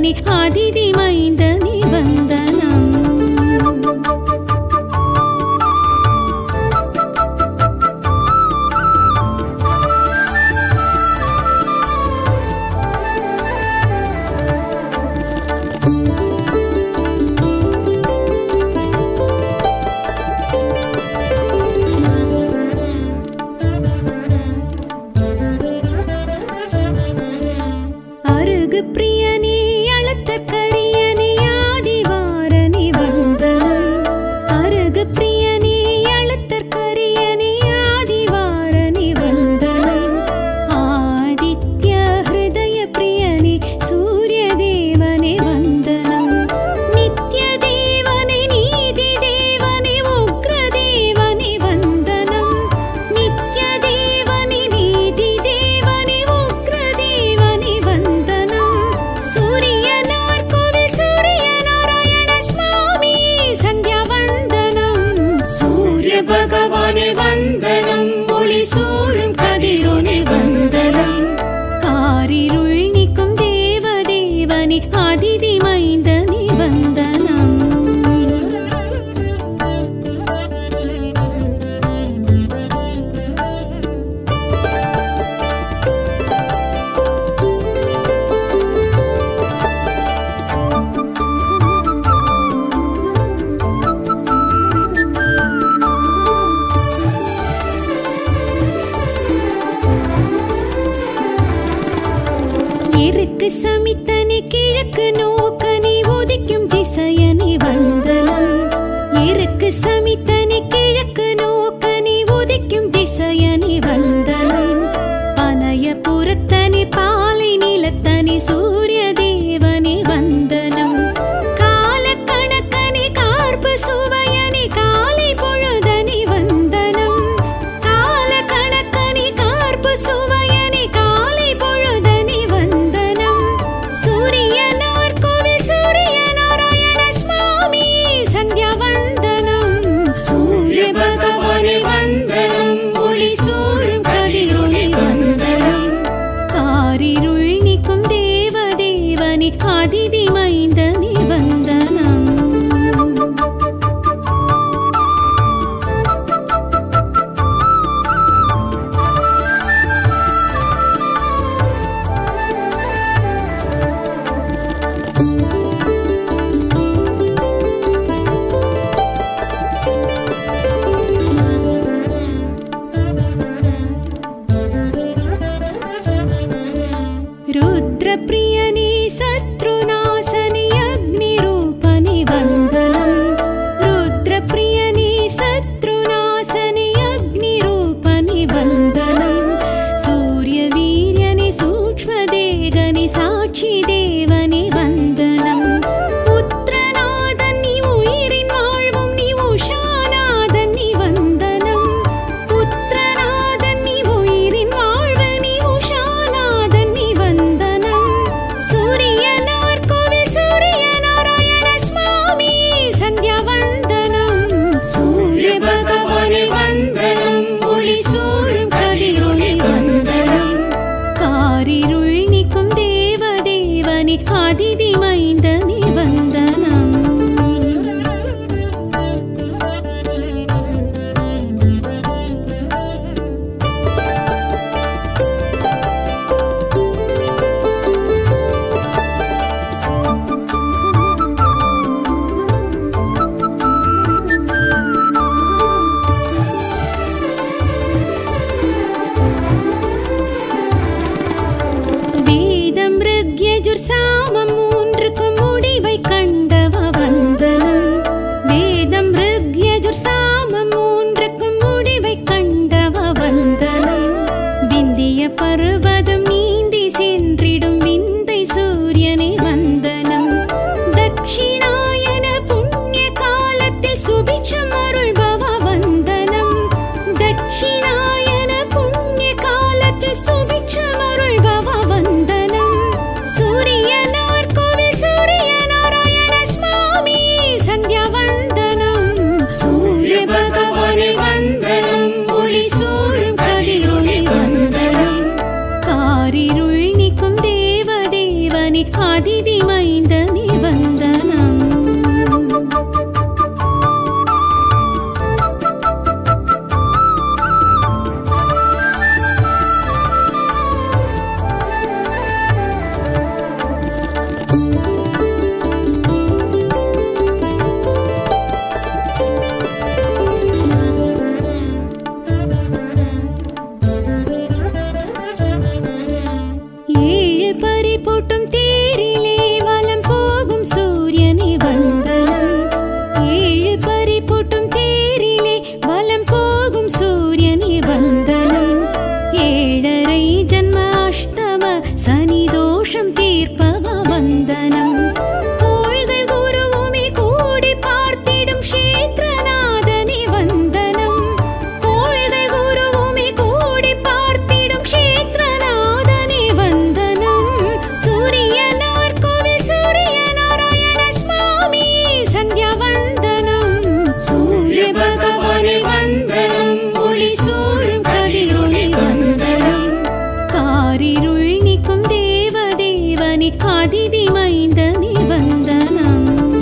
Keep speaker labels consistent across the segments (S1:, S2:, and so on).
S1: தேவனே அதிதி மைந்தனே வந்தனம் அருகு பிரியனே அழுத்த கரியனே ஆதிவாரனே வந்தனம் அருகு பிரியனே அழுத்த கரியனே ஆதிவாரனே வந்தனம் ஆதித்ய ஹிருதய பிரியனே சூரிய தேவனே வந்தனம் நித்ய தேவனே நீதி தேவனே உக்ர தேவனே வந்தனம் நித்ய தேவனே நீதி தேவனே உக்ர தேவனே வந்தனம் சூரியனார் கோவில் சூரிய நாராயண சுவாமி சந்தியா வந்தனம் சூரிய பகவானே வந்தனம் ஒளி சூழும் கதிரோனே வந்தனம் காரிருள் நீக்கும் தேவ தேவனே அதிதி மைந்தனே வந்தனம் எருக்கு சமித்தனி கிழக்கு நோக்கனி உதிக்கும் திசையனி வந்தனம் எருக்கு சமித்தனி கிழக்கு நோக்கனி உதிக்கும் திசையனி வந்தனம் பனைய புறத்தனி பாலை நிலத்தனி சூரிய தேவனி வந்தனம் கால கணக்கனி கார்பு சுவையனி காலை பொழுதனி வந்தனம் கால கணக்கனி கார்பு சுவையனி காலை பொழுதனி வந்தனம் சூரியனார் கோவில் சூரிய நாராயண சுவாமி சந்தியா வந்தனம் சூரிய பகவானே வந்தனம் ஒளி சூழும் கதிரொளி வந்தனம் காரிருள் நீக்கும் தேவ தேவனே அதிதி மைந்தனே வந்தனம் रुद्रप्रियने शत्रुनाशने अग्निरूपनि वन्दनं रुद्रप्रियने शत्रुनाशने अग्निरूपनि वन्दनं सूर्यवीर्यनि सूक्ष्मदेगनि साक्षिदेवनि वन्दनं புத்திரநாதன் நீ உயிரின் வாழ்வும் நீ உஷாநாதன் நீ வந்தனம் புத்திரநாதன் நீ உயிரின் வாழ்வு நீ உஷாநாதன் நீ வந்தனம் சூரியனார் கோவில் சூரிய நாராயண சுவாமி சந்தியா வந்தனம் சூரிய பகவானே வந்தனம் ஒளி சூழும் கதிரொளி வந்தனம் காரிருள் நீக்கும் தேவ தேவனே அதிதி மைந்தனே வந்தனம் வேதம் ருக்யஜுர் சாமம் மூன்றுக்கும் முடிவை கண்டவ வந்தனம் வேதம் ருக்யஜுர் சாமம் மூன்றுக்கும் முடிவை கண்டவ வந்தனம் விந்திய பர்வதம் நீந்தி சென்றிடும் விந்தை சூரியனை வந்தனம் தட்சிணாயன புண்ணிய காலத்தில் சுபிக்ஷம் அருள்பவ வந்தனம் தட்சிணாயன புண்ணிய காலத்தில் சுபிக்ஷம் அருள்பவ வந்தனம் சூரியனார் கோவில் சூரிய நாராயண சுவாமி சந்தியா வந்தனம் சூரிய பகவானே வந்தனம் ஒளி சூழும் கதிரொளி வந்தனம் ஏழை ஜன்ம அஷ்டம சனி தோஷம் தீர்ப்பவ வந்தனம் கோள்கள் குருவுமே கூடி பார்த்திடும் க்ஷேத்ரநாதனே வந்தனம் கோள்கள் குருவுமே கூடி பார்த்திடும் க்ஷேத்ரநாதனே வந்தனம் சூரியனார் கோவில் சூரிய நாராயண சுவாமி சந்தியா வந்தனம் சூரிய பகவானே வந்தனம் ஒளி சூழும் கதிரொளி வந்தனம் காரிருள் நீக்கும் தேவ தேவனே அதிதி மைந்தனே வந்தனம்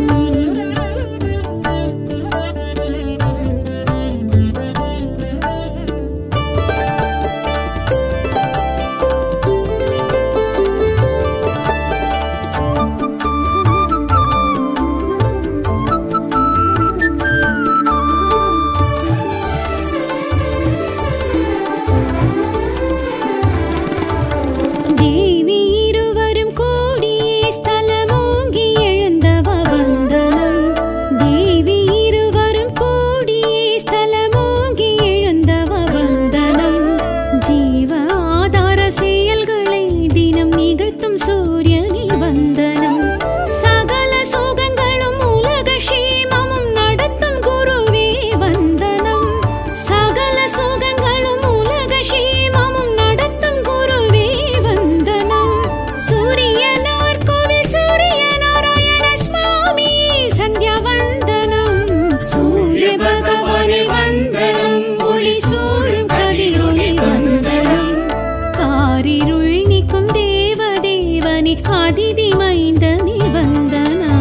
S1: தேவி இருவரும் கூடியே ஸ்தலமோங்கி எழுந்தவ வந்தனம் தேவி இருவரும் கூடியே ஸ்தலமோங்கி எழுந்தவ வந்தனம் ஜீவ ஆதார செயல்களை தினம் நிகழ்த்தும் சூரியனே வந்தனம் சகல சோகங்களும் உலக க்ஷேமமும் நடத்தும் குருவே வந்தனம் சகல சோகங்களும் உலக க்ஷேமமும் நடத்தும் குருவே வந்தனம் சூரியனார் கோவில் சூரிய நாராயண சுவாமி சந்தியா வந்தனம் சூரிய பகவானே வந்தனம் ஒளி சூழும் கதிரொளி வந்தனம் காரிருள் நீக்கும் தேவ தேவனே அதிதி மைந்தனே வந்தனம்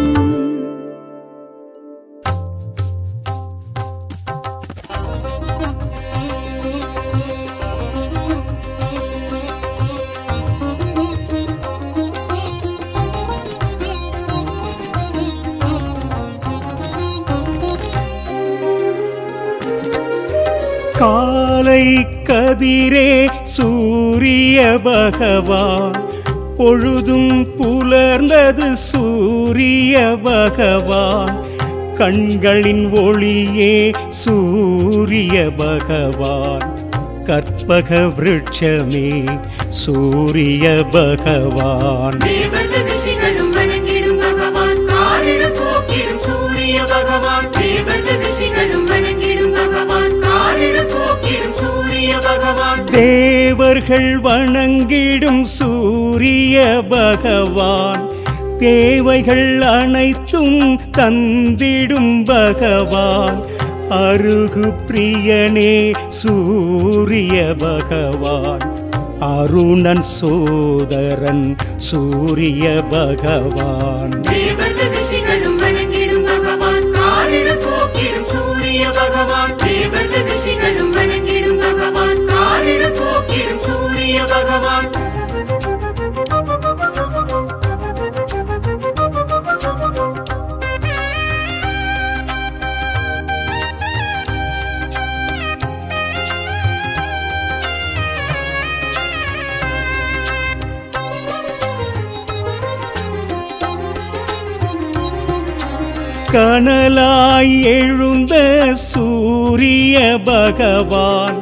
S2: காலை கதிரே சூரிய பகவான் பொழுதும் புலர்ந்தது சூரிய பகவான் கண்களின் ஒளியே சூரிய பகவான் கற்பக விருட்சமே சூரிய பகவான்
S3: தேவத ரிஷிகளும் வணங்கிடும் பகவான் காரிடும் போக்கிடும் சூரிய பகவான் தேவத ரிஷிகளும் வணங்கிடும் பகவான் காரிடும் போக்கிடும் சூரிய பகவான்
S2: தேவர்கள் வணங்கிடும் சூரிய பகவான் தேவைகள் அனைத்தும் தந்திடும் பகவான் அருகு பிரியனே சூரிய பகவான் அருணன் சோதரன் சூரிய பகவான்
S3: தேவத ரிஷிகளும் வணங்கிடும் பகவான் காரிடும் போக்கிடும் சூரிய பகவான் தேவத ரிஷிகளும் வணங்கிடும் பகவான் காரிடும் போக்கிடும் சூரிய பகவான்
S2: கனலாய் எழுந்த சூரிய பகவான்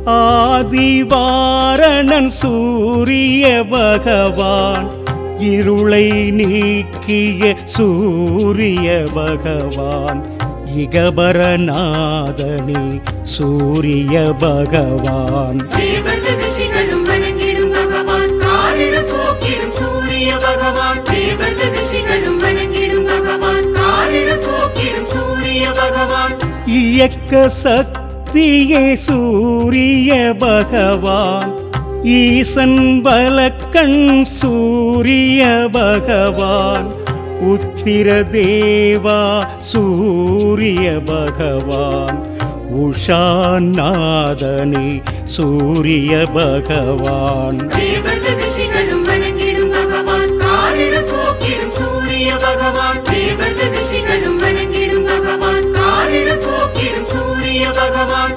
S2: ஆதிவாரணன் சூரிய பகவான் இருளை நீக்கிய சூரிய பகவான் இகபரநாதனே சூரிய பகவான்
S3: தேவத ரிஷிகளும் வணங்கிடும் பகவான் காரிடும் போக்கிடும் சூரிய பகவான் தேவத ரிஷிகளும் வணங்கிடும் பகவான் காரிடும் போக்கிடும் சூரிய பகவான்
S2: இயக்க சக்தியே சூரிய பகவான் ஈசன் பலக்கண் சூரிய பகவான் உத்திர தேவா சூரிய பகவான் உஷாநாதனே சூரிய பகவான்
S3: தேவத ரிஷிகளும் வணங்கிடும் பகவான் காரிடும் போக்கிடும் சூரிய பகவான் தேவத ரிஷிகளும் வணங்கிடும் பகவான் காரிடும் போக்கிடும் சூரிய பகவான்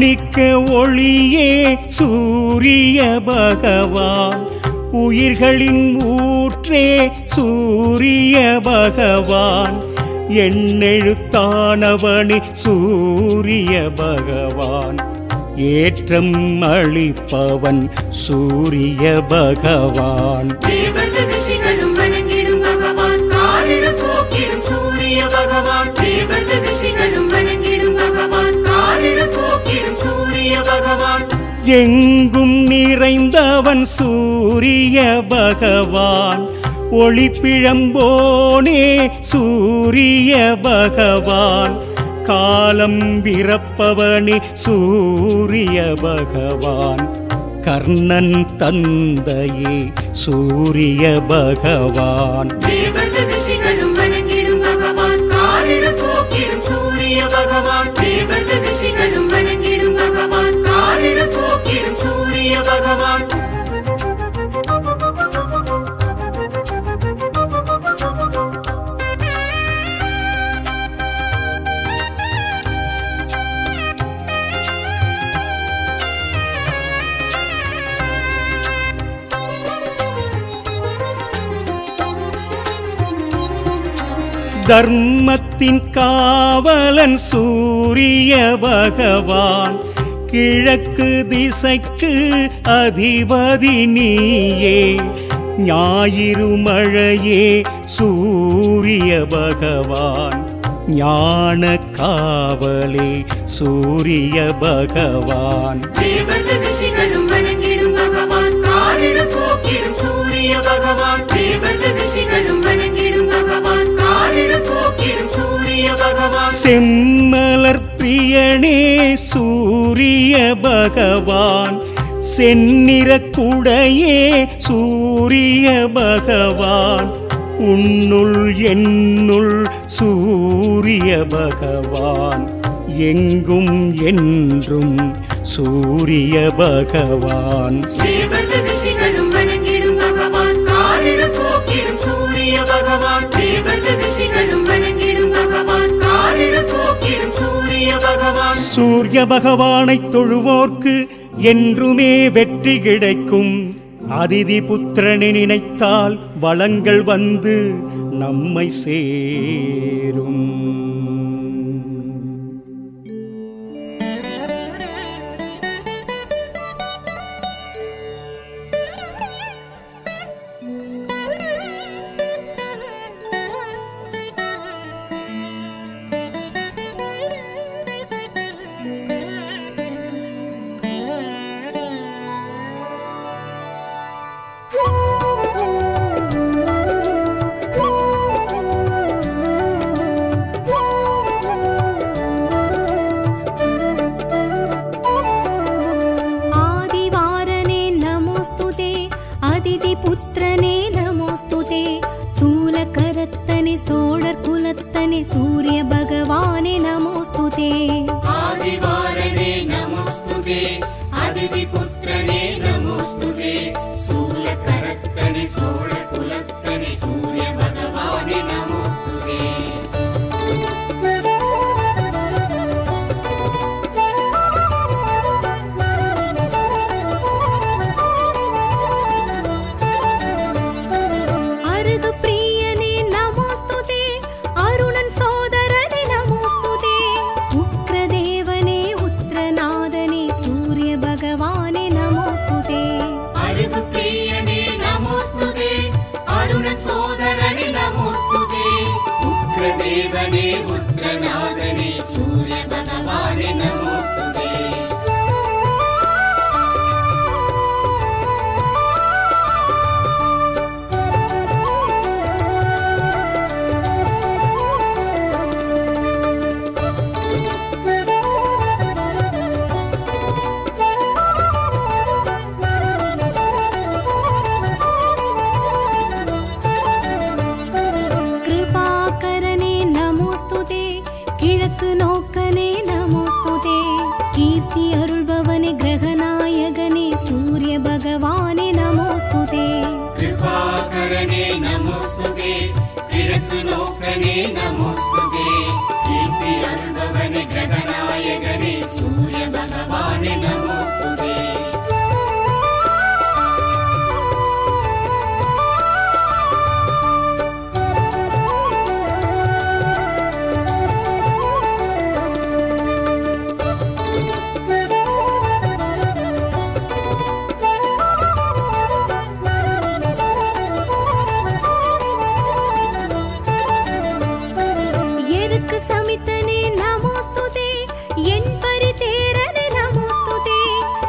S2: அளிக்க ஒளியே சூரிய பகவான் உயிர்களின் ஊற்றே சூரிய பகவான் எண்ணெழுத்தானவனி சூரிய பகவான் ஏற்றம் அளிப்பவன் சூரிய பகவான்
S3: தேவர்கள் ரிஷிகளும் வணங்கிடும் பகவான் காரிடும் போக்கிடும் சூரிய பகவான் தேவர்கள் ரிஷிகளும் வணங்கிடும் பகவான் காரிடும் போக்கிடும் சூரிய பகவான்
S2: எங்கும் நிறைந்தவன் சூரிய பகவான் ஒளிப்பிழம்போனே சூரிய பகவான் காலம் விரப்பவனே சூரிய பகவான் கர்ணன் தந்தையே சூரிய பகவான்
S3: தேவர்கள் ரிஷிகளும் வணங்கிடும் பகவான் காரிடும் போக்கிடும் சூரிய பகவான் தேவர்கள் ரிஷிகளும் வணங்கிடும் பகவான் காரிடும் போக்கிடும் சூரிய பகவான்
S2: தர்மத்தின் காவலன் சூரிய பகவான் கிழக்கு திசைக்கு அதிபதி நீயே ஞாயிறு மழையே சூரிய பகவான் ஞான காவலே சூரிய பகவான்
S3: தேவர்கள் ரிஷிகளும் வணங்கிடும் பகவான் காரிடும் போக்கிடும் சூரிய பகவான் தேவர்கள் ரிஷிகளும் வணங்கிடும் பகவான் காரிடும் போக்கிடும் சூரிய பகவான்
S2: செம்மலர் பிரியனே சூரிய பகவான் செந்நிற குடையே சூரிய பகவான் உன்னுள் என்னுள் சூரிய பகவான் எங்கும் என்றும் சூரிய பகவான்
S3: தேவர்கள் ரிஷிகளும் வணங்கிடும் பகவான் காரிடும் போக்கிடும் சூரிய பகவான் தேவர்கள் ரிஷிகளும் வணங்கிடும் பகவான் காரிடும் போக்கிடும் சூரிய பகவான்
S2: சூரிய பகவானை தொழுவோர்க்கு என்றுமே வெற்றி கிடைக்கும் அதிதி புத்திரனை நினைத்தால் வளங்கள் வந்து நம்மை சேரும்
S1: आदिवारने नमोस्तुते அதிதிபுத்திரனே நமோஸ்துதே சூலகரத்தனே சோழர் குலத்தனே சூரிய பகவானே நமோஸ்துதே
S3: ஆதிவாரணே நமோஸ்துதே அதிதிபுத்திரனே நமோஸ்துதே சூலகரத்தனே சோழ குலத்தனே சூரிய பகவானே நமோஸ்துதே
S1: அருகு பிரியனே நமோஸ்துதே அருணன் சோதரனே நமோஸ்துதே உக்ரதேவனே உத்ரநாதனே சூரிய பகவானே நமோஸ்துதே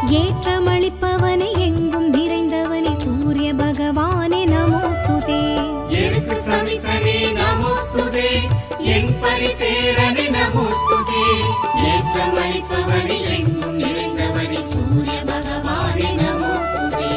S1: ஏற்றமளிப்பவனே எங்கும் நிறைந்தவனே சூரிய பகவானே நமோஸ்துதே
S3: எருக்கு சமித்தனே நமோஸ்துதே என் பரிசேரனே நமோஸ்துதே ஏற்றமளிப்பவனே எங்கும் நிறைந்தவனே சூரிய பகவானே நமோஸ்துதே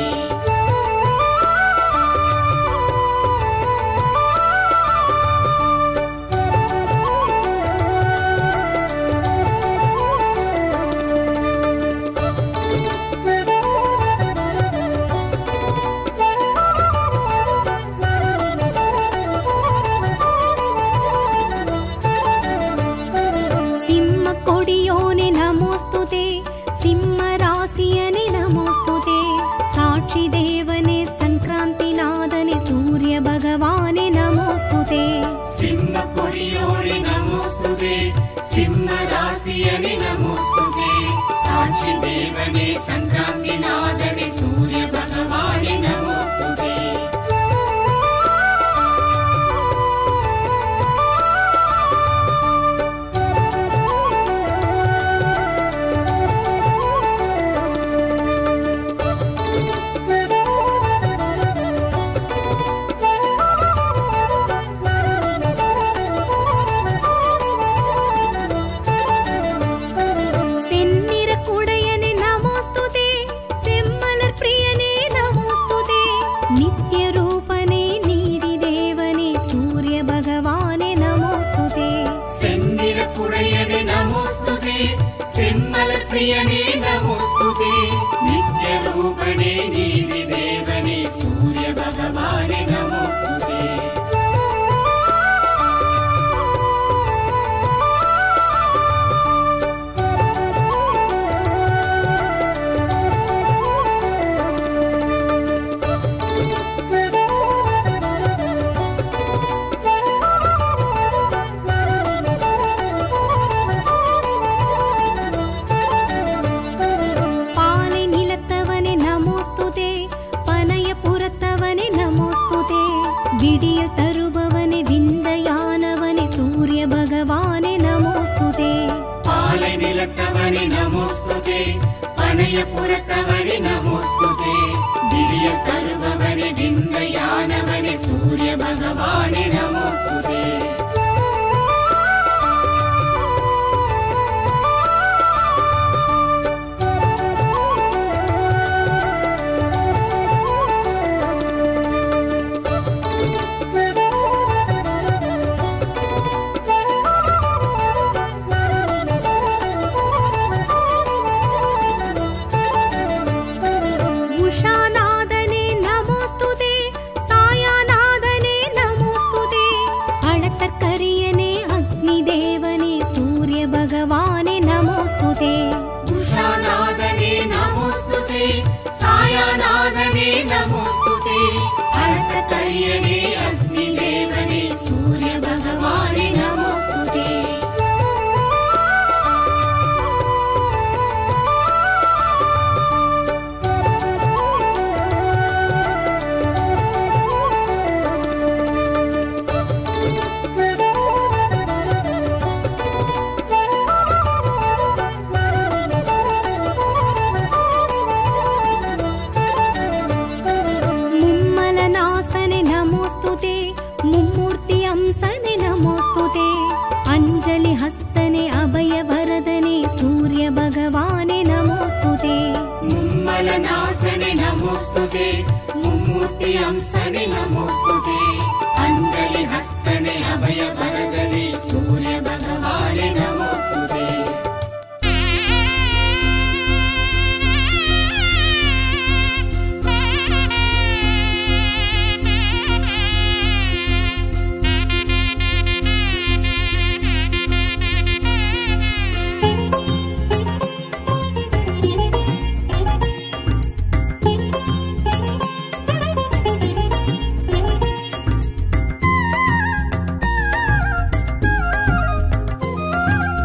S1: சிம்ம கொடியோனே நமோஸ்துதே சிம்ம ராசியனே நமோஸ்துதே சாட்சி தேவனே சங்கராந்தி நாதனே சூரிய பகவானே நமோஸ்துதே
S3: சிம்ம கொடியோனே நமோஸ்துதே சிம்ம ராசியனே நமோஸ்துதே சாட்சி தேவனே சங்கராந்தி நாதனே சூரிய பகவானே நமோஸ்துதே
S1: செந்நிற குடையனே நமோஸ்துதே செம்மலர் பிரியனே நமோஸ்துதே நித்ய ரூபனே நீதி தேவனே சூரிய பகவானே நமோஸ்துதே
S3: செந்திர குடையனே நமோஸ்துதே செம்மல பிரியனே நமோஸ்துதே நித்ய ரூபனே நீதி தேவனே சூரிய பகவானே நமோஸ்துதே
S1: பாலை நிலத்தவனே நமோஸ்துதே பனைய புறத்தவனே நமோஸ்துதே விடியல் தருபவனே விந்தையானவனே சூரிய பகவானே நமோஸ்துதே
S3: பாலை நிலத்தவனே நமோஸ்துதே பனைய புறத்தவனே நமோஸ்துதே விடிய தருபவனே விந்தையானவனே சூரிய பகவானே நமோஸ்துதே
S1: உஷாநாதனே நமோஸ்துதே சாயாநாதனே நமோஸ்துதே அளத்தற்கரியனே அக்னி தேவனே சூரிய பகவானே நமோஸ்துதே
S3: உஷாநாதனே நமோஸ்துதே சாயாநாதனே நமோஸ்துதே அர்த்த கரியனே அக்னி தேவனே சூரிய பகவானே நமோஸ்துதே
S1: மும்மலநாசனே நமோஸ்துதே மும்மூர்த்தி அம்சனே நமோஸ்துதே அஞ்சலி ஹஸ்தனே அபய வரதனே சூரிய பகவானே நமோஸ்துதே
S3: மும்மல நாசனே நமோஸ்துதே மும்மூர்த்தி அம்சனே நமோஸ்துதே அஞ்சலி ஹஸ்தனே அபய வரதனே சூரிய பகவானே நமோஸ்துதே
S1: ஆ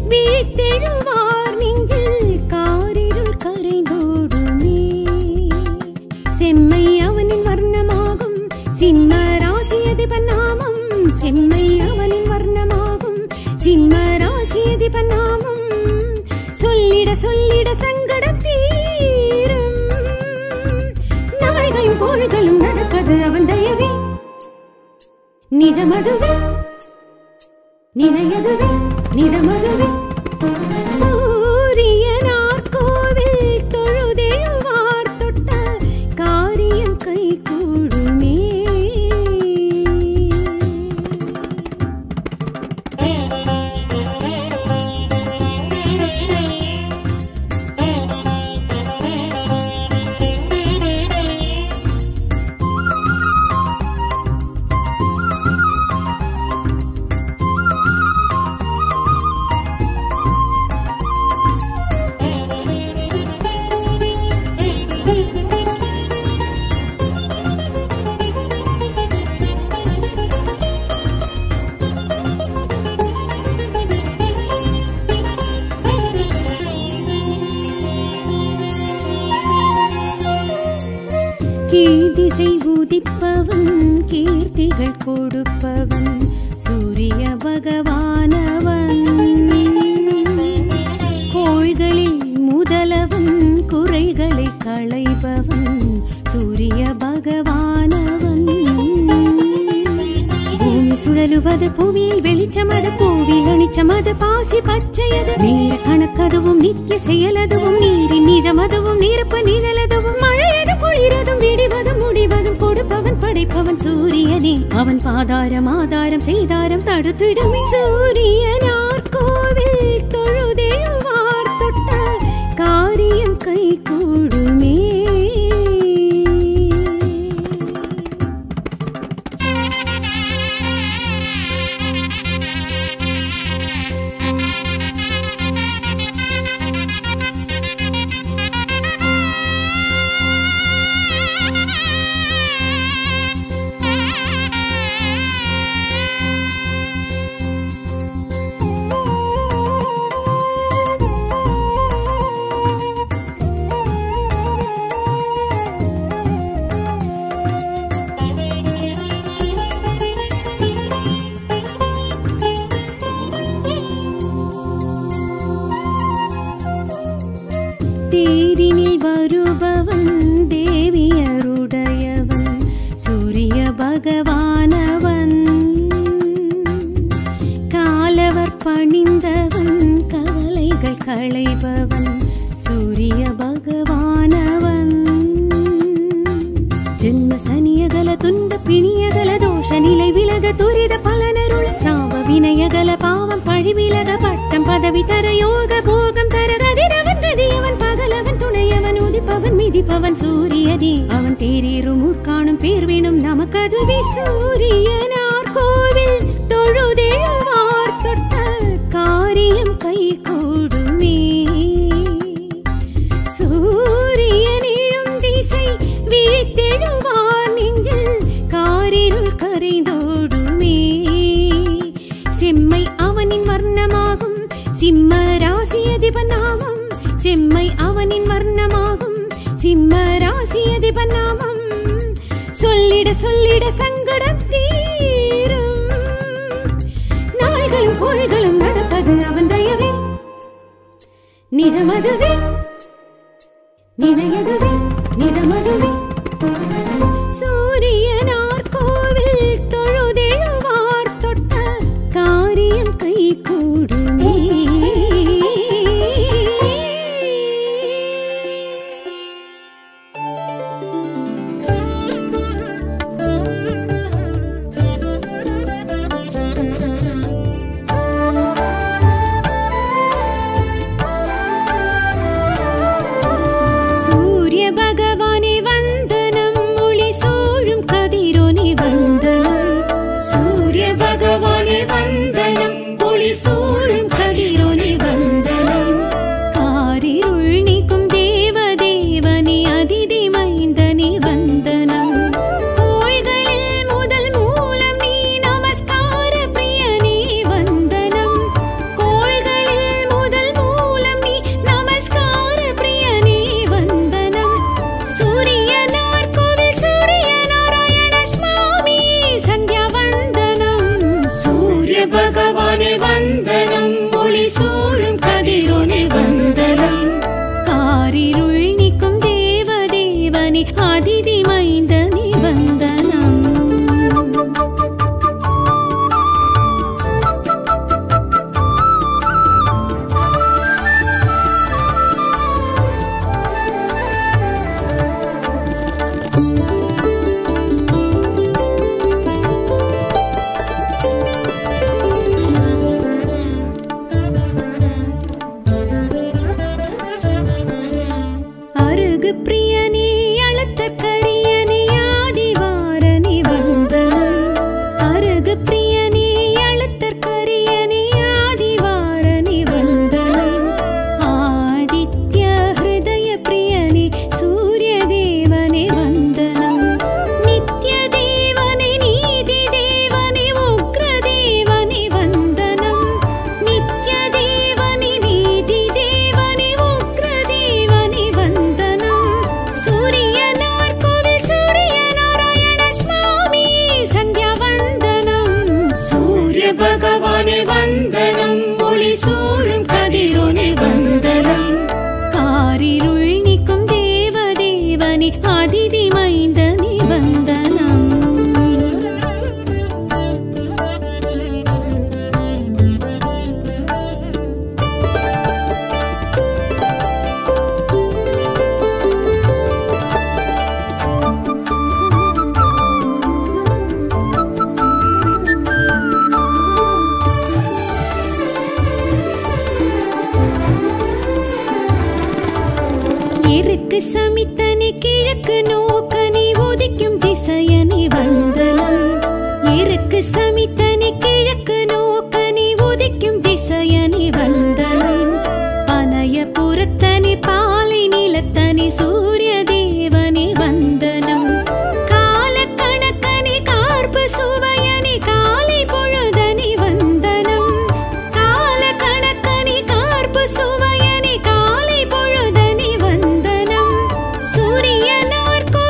S1: விழித்தெழுவார் நெஞ்சில் காரிருள் கரைந்தோடுமே செம்மை அவனின் வர்ணமாகும் சிம்ம ராசியதிபன் நாமம் செம்மை அவனின் வர்ணமாகும் சிம்ம ராசியதிபன் நாமம் சொல்லிட சொல்லிட சங்கடம் தீரும் நாள்களும் கோள்களும் நடப்பது அவன் தயவே நிஜமதுவே நினையதுவே நிதமதுவே சூரியனார் கோவில் தொழுதெழுவார் தொட்ட காரியம் கை கூடுமே கீதிசை உதிப்பவன் கீர்த்திகள் கொடுப்பவன் சூரிய பகவானவன் கோள்களில் முதலவன் குறைகளை களைபவன் சூரிய பகவானவன் பூமி சுழலுவது புவியில் வெளிச்சமது பூவில் அணிச்சமது பாசி பச்சையது நீர கணக்கதுவும் நித்திய செயலதுவும் நீரின் நிஜமதுவும் நீரப்ப நிழலதுவும் மழையது குளிரதும் விடிவதும் முடிவதும் கொடுப்பவன் படைப்பவன் சூரியனே அவன் பாதாரம் ஆதாரம் செய்தாரம் தடுத்திடுமே சூரியனார் கோவில் தொழுதெழுவார் தொட்ட காரியம் கை கூடுமே தேரினில் வருபவன் தேவியருடையவன் சூரிய பகவானவன் காலவர் பணிந்தவன் கவலைகள் களைபவன் சூரிய பகவானவன் ஜென்ம சனியகல துன்ப பிணியகல தோஷ நிலை விலக துரித பலனருள் சாப வினயகல பாவம் பழி விலக பட்டம் பதவி தர யோக போகம் தர கதிரவன் கதியவன் பகலவன் துணையவன் உதிப்பவன் மிதிப்பவன் சூரியதி அவன் தேரீரும் ஊர்காணும் பேர் வேணும் நமக்கதுவே சூரியனார் கோவில் தொழுதெழுவார் தொட்ட காரியம் கை கூடுமே சூரியனிழும் திசை விழித்தெழுவார் நெஞ்சில் காரிருள் கரைந்தோடுமே செம்மை அவனின் வர்ணமாகும் சிம்ம ராசியதிபன் நாமம் செம்மை அவனின் வர்ணமாகும் சிம்ம ராசியதிபன் நாமம் சொல்லிட சொல்லிட சங்கடம் தீரும் நாள்களும் கோள்களும் நடப்பது அவன் தயவே நிஜமதுவே நினையதுவே நிதமதுவே சூரியனார் கோவில் தொழுதெழுவார் தொட்ட காரியம் கை கூடுமே சூரிய பகவானே வந்த
S3: பகவானே வந்தனம் ஒளி சூழும் கதிரோனே வந்தனம்
S1: காரிருள் நீக்கும் தேவதேவனே அதிதி மைந்தனே வந்தனம் அருகு பிரியனே அழுத்த கரியனே ஆதிவாரனே வந்தனம் அருகு பிரியனே அழுத்த கரியனே ஆதிவாரனே வந்தனம் ஆதித்ய ஹிருதய பிரியனே சூரிய தேவனே வந்தனம் நித்ய தேவனே நீதி தேவனே உக்ர தேவனே வந்தனம் நித்ய தேவனே நீதி தேவனே உக்ர தேவனே வந்தனம் சூரியனார் கோவில் சூரிய நாராயண சுவாமி சந்தியா வந்தனம்
S3: சூரிய பகவானே வந்தனம் ஒளி சூழும் கதிரோனே வந்தனம்
S1: காரிருள் நீக்கும் தேவதேவனே அதிதி மைந்தனே வந்தனம் இருக்கு சமித்தனி கிழக்கு நோக்கனி உதிக்கும் திசையனி வந்தனம் இருக்கு சமித்தனி கிழக்கு நோக்கனி உதிக்கும் திசையனி வந்தனம் பனைய புறத்தனி பாலை நிலத்தனி சூரிய தேவனி வந்தனம் கால கணக்கனி கார்பு சுவையனி காலை பொழுதனி வந்தனம் கால கணக்கனி கார்பு சுவையனி காலை பொழுதனி வந்தனம் சூரியனார் கோவில்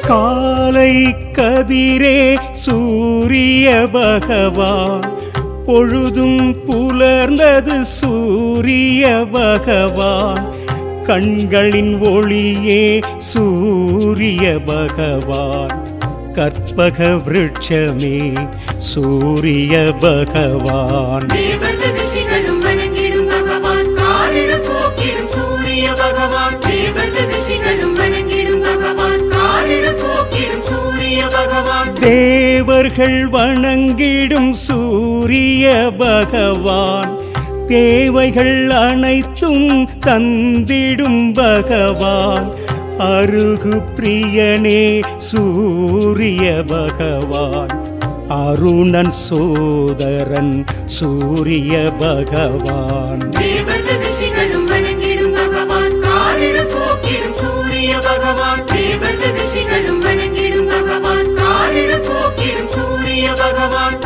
S2: காலை கதிரே சூரிய பகவான் பொழுதும் புலர்ந்தது சூரிய பகவான் கண்களின் ஒளியே சூரிய பகவான் கற்பக விருட்சமே சூரிய பகவான்
S3: தேவர்கள் ரிஷிகளும் வணங்கிடும் பகவான் காரிடும் போக்கிடும் சூரிய பகவான் தேவர்கள் ரிஷிகளும் வணங்கிடும் பகவான் காரிடும் போக்கிடும் சூரிய பகவான்
S2: தேவர்கள் வணங்கிடும் சூரிய பகவான் தேவைகள் அனைத்தும் தந்திடும் பகவான் அருகு பிரியனே சூரிய பகவான் அருணன் சோதரன் சூரிய பகவான்
S3: தேவர்கள் ரிஷிகளும் வணங்கிடும் பகவான் காரிடும் போக்கிடும் சூரிய பகவான் தேவர்கள் ரிஷிகளும் வணங்கிடும் பகவான் காரிடும் போக்கிடும் சூரிய பகவான்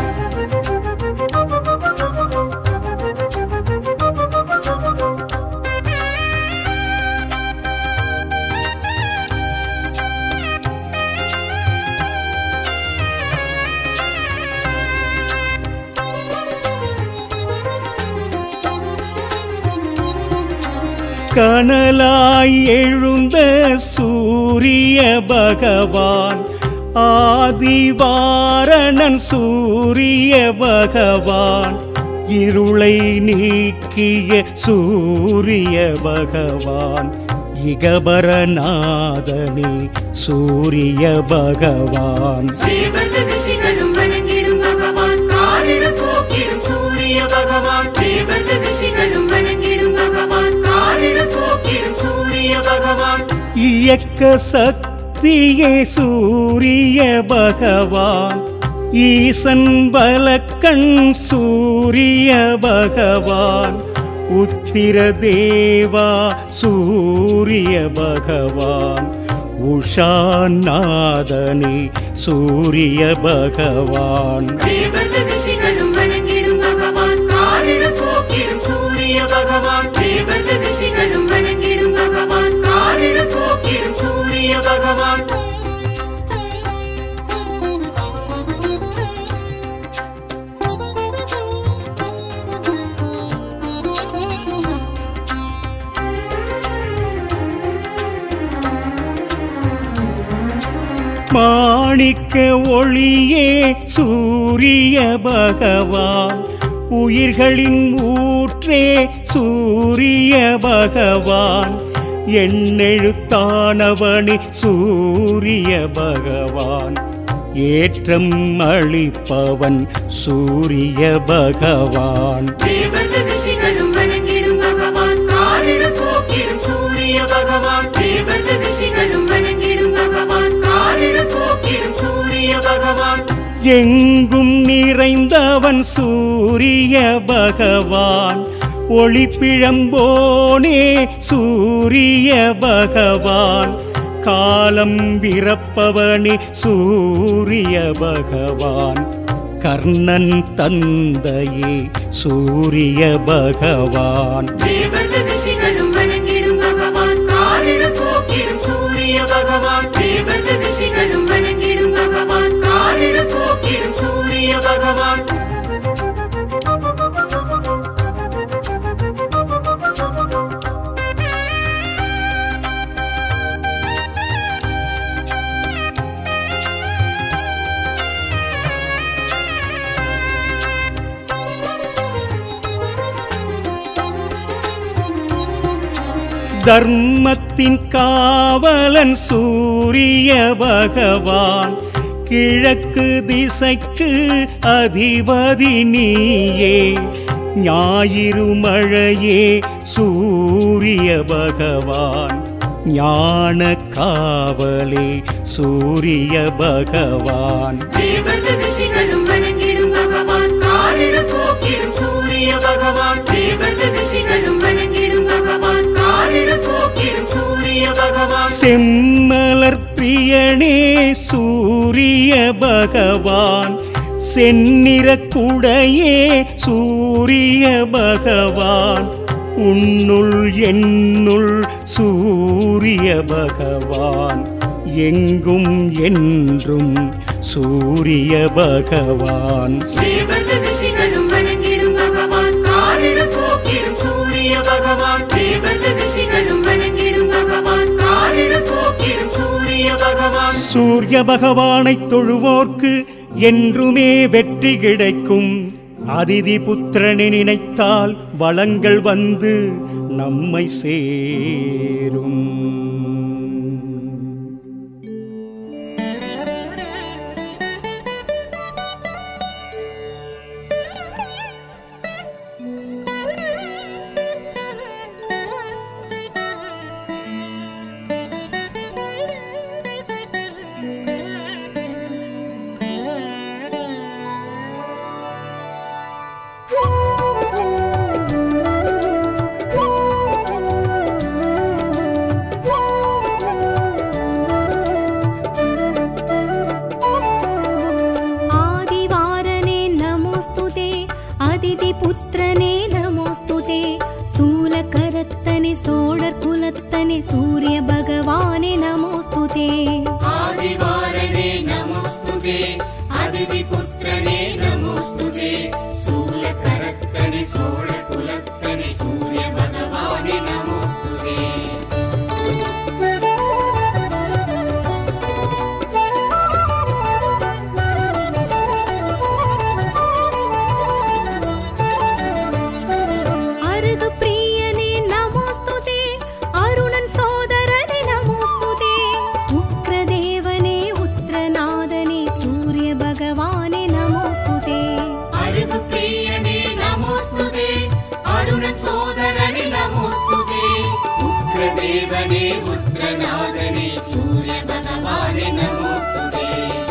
S2: கனலாய் எழுந்த சூரிய பகவான் ஆதிவாரணன் சூரிய பகவான் இருளை நீக்கிய சூரிய பகவான் இகபரநாதனே சூரிய பகவான்
S3: தேவர்கள் ரிஷிகளும் வணங்கிடும் பகவான் காரிடும் போக்கிடும் சூரிய பகவான் தேவர்கள் ரிஷிகளும் வணங்கிடும் பகவான் காரிடும் போக்கிடும் சூரிய பகவான்
S2: இயக்க சக்தியே சூரிய பகவான் ஈசன் பலக்கண் சூரிய பகவான் உத்திர தேவா சூரிய பகவான் உஷாநாதனே சூரிய பகவான்
S3: தேவர்கள் ரிஷிகளும் வணங்கிடும் பகவான் காரிடும் போக்கிடும் சூரிய பகவான் தேவர்கள் ரிஷிகளும் வணங்கிடும் பகவான் காரிடும் போக்கிடும் சூரிய பகவான்
S2: மாணிக்க ஒளியே சூரிய பகவான் உயிர்களின் ஊற்றே சூரிய பகவான் எண்ணெழுத்தானவனி சூரிய பகவான் ஏற்றம் அளிப்பவன் சூரிய பகவான்
S3: தேவர்கள் ரிஷிகளும் வணங்கிடும் பகவான் காரிடும் போக்கிடும் சூரிய பகவான் தேவர்கள் ரிஷிகளும் வணங்கிடும் பகவான் காரிடும் போக்கிடும் சூரிய பகவான்
S2: எங்கும் நிறைந்தவன் சூரிய பகவான் ஒளிப்பிழம்போனே சூரிய பகவான் காலம் விரப்பவனே சூரிய பகவான் கர்ணன் தந்தையே சூரிய பகவான்
S3: தேவர்கள் ரிஷிகளும் வணங்கிடும் பகவான் காரிடும் போக்கிடும் சூரிய பகவான் தேவர்கள் ரிஷிகளும் வணங்கிடும் பகவான் காரிடும் போக்கிடும் சூரிய பகவான்
S2: தர்மத்தின் காவலன் சூரிய பகவான் கிழக்கு திசைக்கு அதிபதி நீயே ஞாயிறு மழையே சூரிய பகவான் ஞான காவலே சூரிய பகவான்
S3: தேவர்கள் ரிஷிகளும் வணங்கிடும் பகவான் காரிடும் போக்கிடும் சூரிய பகவான் தேவர்கள் ரிஷிகளும் வணங்கிடும் பகவான் காரிடும் போக்கிடும் சூரிய பகவான்
S2: செம்மலர் பிரியனே சூரிய பகவான் செந்நிற குடையே சூரிய பகவான் உன்னுள் என்னுள் சூரிய பகவான் எங்கும் என்றும் சூரிய பகவான்
S3: தேவர்கள் ரிஷிகளும் வணங்கிடும் பகவான் காரிடும் போக்கிடும் சூரிய பகவான் தேவர்கள் ரிஷிகளும் வணங்கிடும் பகவான் காரிடும் போக்கிடும் சூரிய பகவான்
S2: சூரிய பகவானை தொழுவோர்க்கு என்றுமே வெற்றி கிடைக்கும் அதிதி புத்திரனை நினைத்தால் வளங்கள் வந்து நம்மை சேரும்
S1: आदिवारने नमोस्तुते அதிதிபுத்திரனே நமோஸ்துதே சூலகரத்தனே சோழர் குலத்தனே சூரிய பகவானே நமோஸ்துதே
S3: ஆதிவாரனே நமோஸ்துதே அதிதி புத்திரனே நமோஸ்துதே சூலகரத்தனே சோழ குலத்தனே சூரிய பகவானே நமோஸ்துதே
S1: அருகு பிரியனே நமோஸ்துதே அருணன் சோதரனே நமோஸ்துதே உக்ரதேவனே உத்ரநாதனே சூரிய பகவானே நமோஸ்துதே
S3: அருகு பிரியனே நமோஸ்துதே அருண சோதரனே நமோஸ்துதே உக்ரதேவனே உத்ரநாதனே சூரிய பகவானே நமோஸ்துதே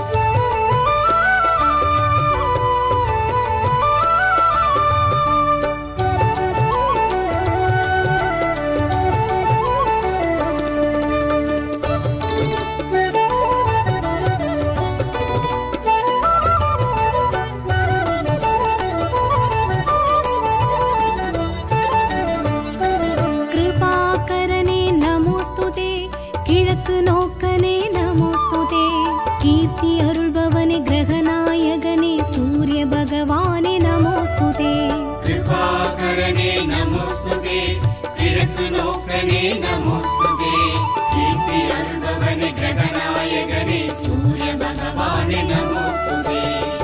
S1: கிருபாகரனே நமோஸ்துதே கிழக்கு நோக்கனே நமோஸ்துதே கீர்த்தி அருள்பவனே கிரகநாயகனே சூரிய பகவானே நமோஸ்துதே
S3: கிருபாகரனே நமோஸ்துதே கிழக்கு நோக்கனே நமோஸ்துதே கீர்த்தி அருள்பவனே கிரகநாயகனே சூரிய பகவானே நமோஸ்துதே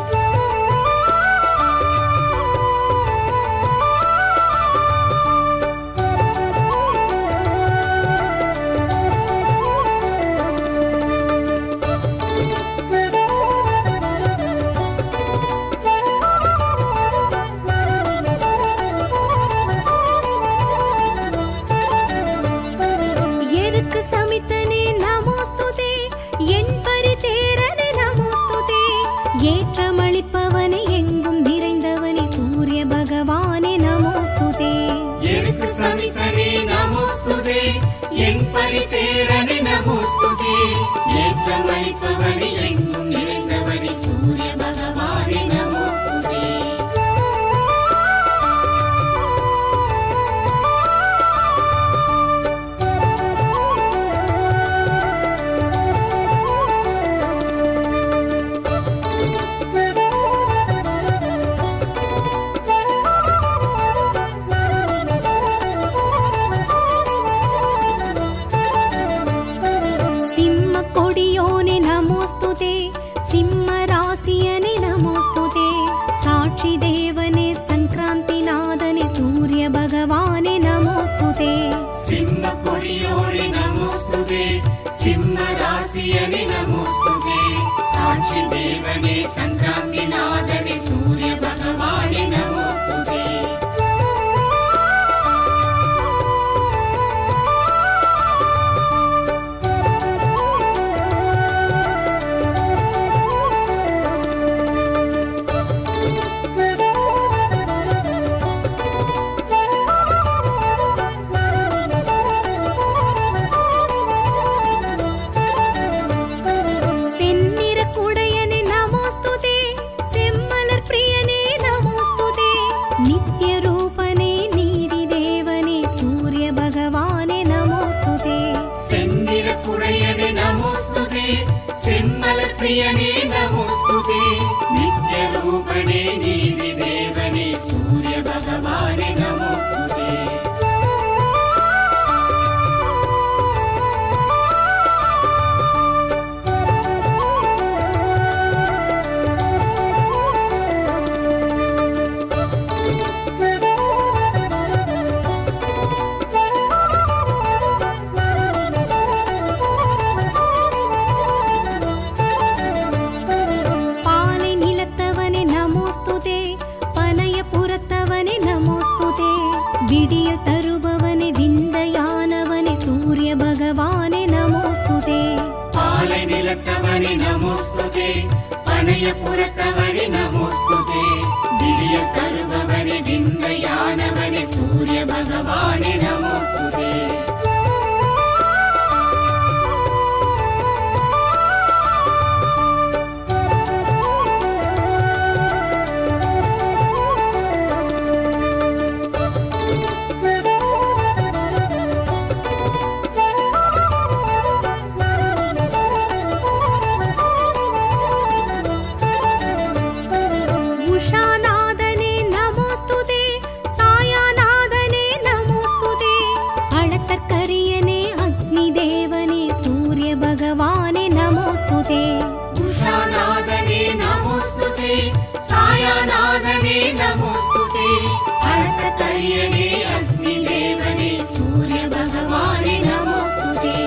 S1: எருக்கு சமித்தனே நமோஸ்துதே என் பரிதேரனே நமோஸ்துதே ஏற்றமளிப்பவனே எங்கும் நிறைந்தவனே சூரிய பகவானே நமோஸ்துதே
S3: எருக்கு சமித்தனே நமோஸ்துதே என் பரிசேரனே நமோஸ்துதே ஏற்றமளிப்பவனே எங்கும் நிறைந்தவனே சூரிய பகவானே நமோஸ்துதே
S1: சிம்ம கொடியோனே நமோஸ்துதே சிம்ம ராசியனே நமோஸ்துதே சாட்சி தேவனே சங்கராந்தி நாதனே சூரிய பகவானே நமோஸ்துதே
S3: சிம்ம கொடியோனே நமோஸ்துதே சிம்ம ராசியனே நமோஸ்துதே சாட்சி தேவனே சங்கராந்தி நாதனே சூரிய பகவானே நமோஸ்துதே
S1: ஆ
S3: प्रियने नमोऽस्तुते नित्यरूपणे नीतिदेवने सूर्यभगवाने नमोऽस्तुते
S1: பாலை நிலத்தவனே நமோஸ்துதே பனைய புறத்தவனே நமோஸ்துதே விடியல் தருபவனே விந்தையானவனே சூரிய பகவானே நமோஸ்துதே
S3: பாலை நிலத்தவனே நமோஸ்துதே பனைய புறத்தவனே நமோஸ்துதே விடிய தருபவனே விந்தையானவனே சூரிய பகவானே நமோஸ்துதே
S1: உஷாநாதனே நமோஸ்துதே சாயாநாதனே நமோஸ்துதே அளத்தற்கரியனே அக்னி தேவனே சூரிய பகவானே நமோஸ்துதே
S3: உஷாநாதனே நமோஸ்துதே சாயாநாதனே நமோஸ்துதே அர்த்தகரியனே அக்னி தேவனே சூரிய பகவானே நமோஸ்துதே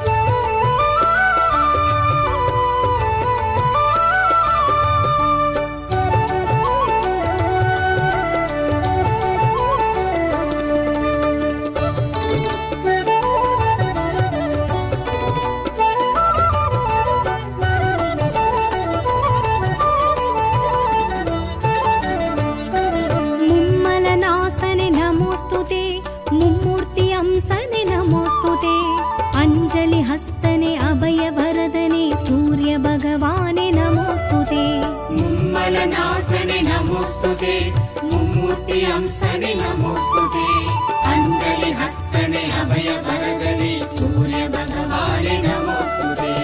S1: மும்மலநாசனே நமோஸ்துதே மும்மூர்த்தி அம்சனே நமோஸ்துதே அஞ்சலி ஹஸ்தனே அபயவரதனே சூரிய பகவானே நமோஸ்துதே
S3: மும்மலநாசனே நமோஸ்துதே மும்மூர்த்தி அம்சனே நமோஸ்துதே அஞ்சலி ஹஸ்தனே அபய வரதனே சூரிய பகவானே நமோஸ்துதே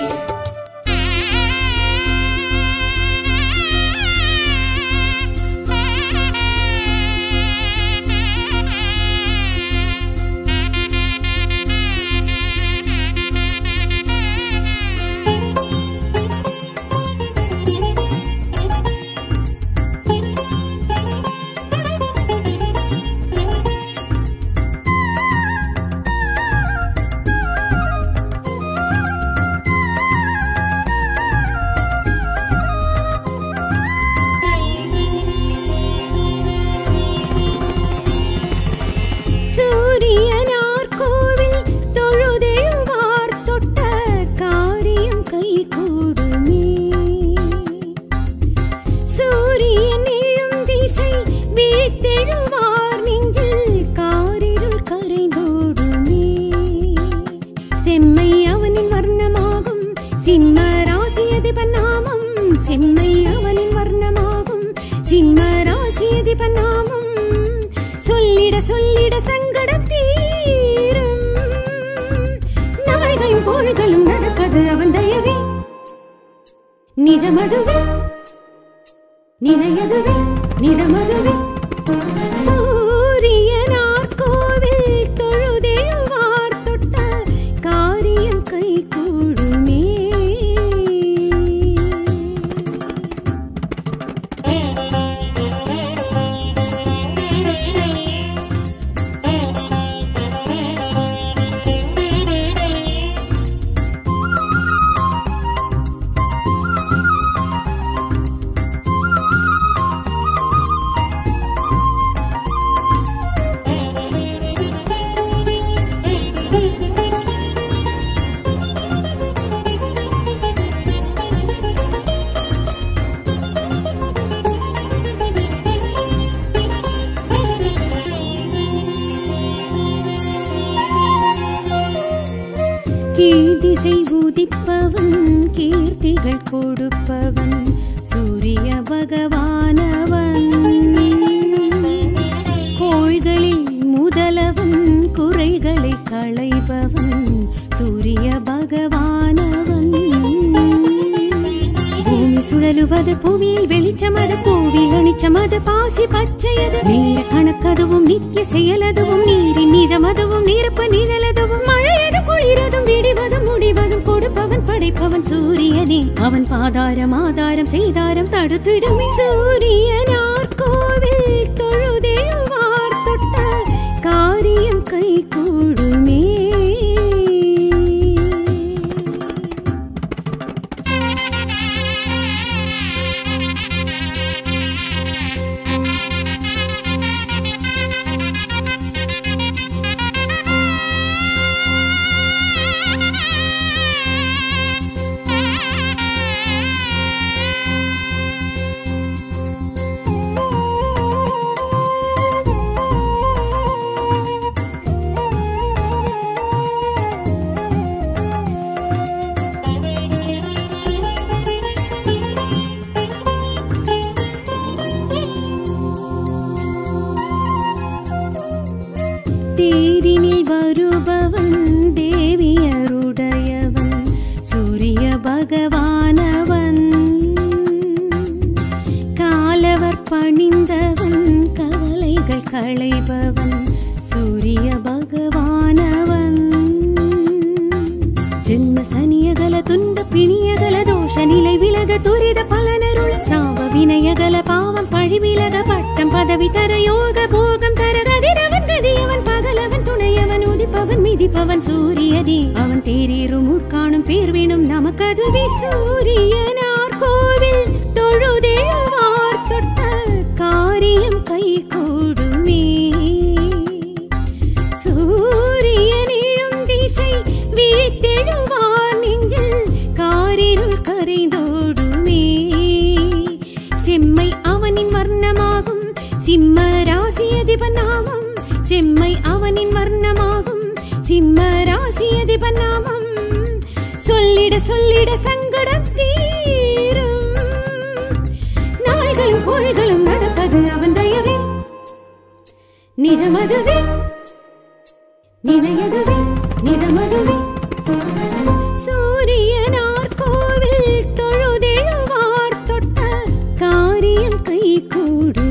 S1: சூரியனார் கோவில் தொழுதெழுவார் தொட்ட காரியம் கைகூடுமே சூரியன் எழும் திசை விழித்தெழுவார் நெஞ்சில் காரிருள் கரைந்தோடுமே செம்மை அவனின் வர்ணமாகும் சிம்ம ராசியதி பன்னாமம் செம்மை அவனின் வர்ணமாகும் சிம்ம ராசியதி பன்னாமம் சொல்லிட சொல்லிட சங்கடம் தீரும் நாள்களும் கோள்களும் நடப்பது அவன் தயவே நிஜமதுவே நினையதுவே நிறமதுவே சூரியனார் கோவில் தொழுதெழுவார் தொட்ட காரியம் கை கூடுமே கீழ்திசை உதிப்பவன் கீர்த்திகள் கொடுப்பவன் சூரிய பகவானவன் கோள்களில் முதலவன் குறைகளை களைபவன் சூரிய பகவானவன் நிழலுவது புவியில் வெளிச்சமது பூவில் அணிச்சமது பாசி பச்சையது நீர கணக்கதுவும் நித்திய செயலதுவும் நீரின் நிஜமதுவும் நீரப்ப நிழலதுவும் மழையது குளிரதும் விடிவதும் முடிவதும் கொடுப்பவன் படைப்பவன் சூரியனே அவன் பாதாரம் ஆதாரம் செய்தாரம் தடுத்திடும் சூரியனார் கோவில் தொழுதெழுவார் தொட்ட காரியம் கை கூடுமே தேரினில் வருபவன் தேவியருடையவன் சூரிய பகவானவன் காலவர் பணிந்தவன் கவலைகள் களைபவன் சூரிய பகவானவன் ஜென்ம சனியகல துன்ப பிணியகல தோஷ நிலை விலக துரித பலனருள் சாப வினயகல பாவம் பழி விலக பட்டம் பதவி தர யோக போகம் தர கதிரவன் கதியவன் பகலவன் துணையவன் உதிப்பவன் மிதிப்பவன் சூரியனே அவன் தேரீரும் ஊர்காணும் பேர்வினும் நமக்கதுவே சூரியனார் கோவில் தொழுதெழுவார் தொட்ட காரியம் கை கூடுமே சூரியனிழும் திசை விழித்தெழுவார் நெஞ்சில் காரிருள் கரைந்தோடுமே செம்மை அவனின் வர்ணமாகும் சிம்ம ராசியதிபன் நாமம் செம்மை அவனின் வர்ணமாகும் சிம்ம ராசியதிபன் நாமம் சொல்லிட சொல்லிட சங்கடம் தீரும் நாள்களும் கோள்களும் நடப்பது அவன் தயவே நிஜமதுவே நினையதுவே நிதமதுவே சூரியனார் கோவில் தொழுதெழுவார் தொட்ட காரியம் கை கூடு